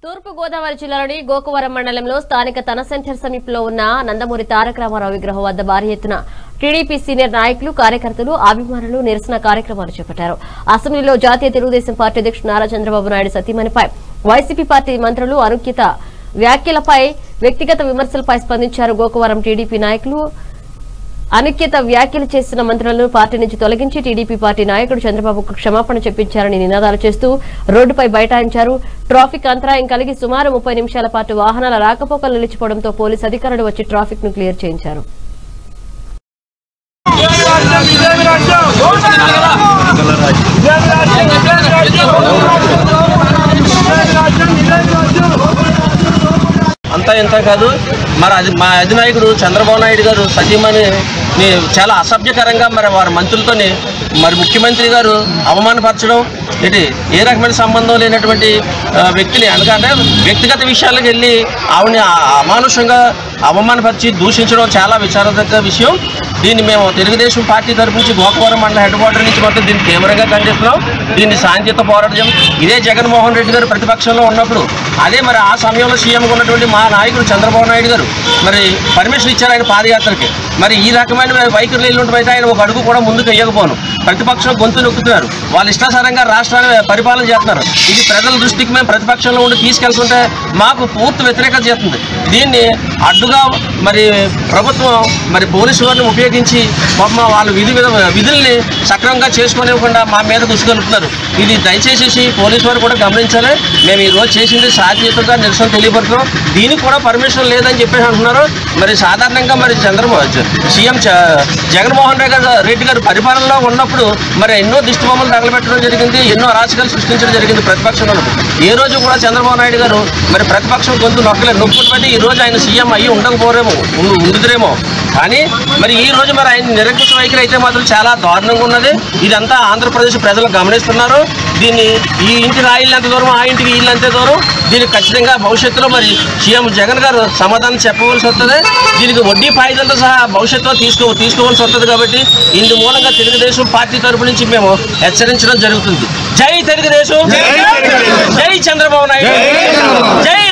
తూర్పు గోదావరి జిల్లాలోని గోకవరం మండలంలో స్థానిక తన సెంటర్ సమీపంలో ఉన్న నందమూరి తారక రామారావు విగ్రహం వద్ద భారీ ఎత్తున టీడీపీ సీనియర్ నాయకులు కార్యకర్తలు అభిమానులు నిరసన కార్యక్రమాలు చేపట్టారు అసెంబ్లీలో జాతీయ తెలుగుదేశం పార్టీ అధ్యక్షుడు నారా చంద్రబాబు నాయుడు సతీమణిపై వైసీపీ పార్టీ మంత్రులు అనుకిత వ్యాఖ్యలపై వ్యక్తిగత విమర్శలపై స్పందించారు గోకవరం టీడీపీ నాయకులు అనుఖ్యత వ్యాఖ్యలు చేసిన మంత్రులను పార్టీ నుంచి తొలగించి టీడీపీ పార్టీ నాయకుడు చంద్రబాబుకు క్షమాపణ చెప్పించారని నినాదాలు చేస్తూ రోడ్డుపై బైఠాయించారు ట్రాఫిక్ అంతరాయం కలిగి సుమారు ముప్పై నిమిషాల పాటు వాహనాల రాకపోకలు నిలిచిపోవడంతో పోలీసు అధికారులు వచ్చి ట్రాఫిక్ ను క్లియర్ చేయించారు అంతా ఇంత కాదు మరి అది మా అధినాయకుడు చంద్రబాబు నాయుడు గారు సతీమణి ని చాలా అసభ్యకరంగా మరి వారి మంత్రులతోని మరి ముఖ్యమంత్రి గారు అవమానపరచడం ఇది ఏ రకమైన సంబంధం లేనటువంటి ఆ, వ్యక్తిని అనకంటే వ్యక్తిగత విషయాలకు వెళ్ళి ఆవిడని ఆ- అమానుషంగా అవమానపరిచి దూషించడం చాలా విచారదగ్గ విషయం దీన్ని మేము తెలుగుదేశం పార్టీ తరపు నుంచి గోకవరం మండల హెడ్ క్వార్టర్ నుంచి మొత్తం దీన్ని తీవ్రంగా ఖండిస్తున్నాం దీన్ని శాంతియుత పోరాటం ఇదే జగన్మోహన్ రెడ్డి గారు ప్రతిపక్షంలో ఉన్నప్పుడు అదే మరి ఆ సమయంలో సీఎంగా ఉన్నటువంటి మా నాయకుడు చంద్రబాబు నాయుడు గారు మరి పర్మిషన్ ఇచ్చారు ఆయన పాదయాత్రకి మరి ఈ రకమైన వైఖరులు ఎల్లుండి ఆయన ఒక అడుగు కూడా ముందుకు వేయకపోను ప్రతిపక్షం గొంతు నొక్కుతున్నారు వాళ్ళ ఇష్టాసారంగా రాష్ట్రాన్ని పరిపాలన చేస్తున్నారు ఇది ప్రజల దృష్టికి మేము ప్రతిపక్షంలో ఉండి తీసుకెళ్తుంటే మాకు పూర్తి వ్యతిరేకత చేస్తుంది దీన్ని అడ్డుగా మరి ప్రభుత్వం మరి పోలీసు వారిని ఉపయోగించి పాపం వాళ్ళ విధి విధ విధుల్ని సక్రమంగా చేసుకోనివ్వకుండా మా మీద గుసుగలుపుతున్నారు ఇది దయచేసి పోలీసు వారు కూడా గమనించాలి మేము ఈ రోజు చేసింది శాంతియుతంగా నిరసన తెలియపడుతున్నాం దీనికి కూడా పర్మిషన్ లేదని చెప్పేసి అంటున్నారు మరి సాధారణంగా మరి చంద్రబాబు సీఎం చ- జగన్మోహన్ రెడ్డి గారు రెడ్డి గారు పరిపాలనలో ఉన్నప్పుడు మరి ఎన్నో దిష్టి బొమ్మలు తగలబెట్టడం జరిగింది ఎన్నో అరాచకాలు సృష్టించడం జరిగింది ప్రతిపక్షంలో ఉన్నప్పుడు. ఏ రోజు కూడా చంద్రబాబు నాయుడు గారు మరి ప్రతిపక్షం గొంతు నొక్కలేదు నొక్కుని బట్టి ఈ రోజు ఆయన సీఎం అయ్యి ఉండకపోరేమో ఉండు- ఉండుదురేమో కానీ మరి ఈ రోజు మరి ఆయన నిరంకుశ వైఖరి అయితే మాత్రం చాలా దారుణంగా ఉన్నది ఇదంతా ఆంధ్రప్రదేశ్ ప్రజలు గమనిస్తున్నారు దీన్ని ఈ ఇంటి రాయిలు ఎంత దూరం ఆ ఇంటికి ఇల్లు అంతే దూరం దీనికి ఖచ్చితంగా భవిష్యత్తులో మరి సీఎం జగన్ గారు సమాధానం చెప్పవలసి వస్తుంది దీనికి వడ్డీ ఫాయిదాలతో సహా భవిష్యత్తులో తీసుకో తీసుకోవాల్సి వస్తుంది కాబట్టి ఇందు మూలంగా తెలుగుదేశం పార్టీ తరపు నుంచి మేము హెచ్చరించడం జరుగుతుంది జై తెలుగుదేశం జై చంద్రబాబు నాయుడు జై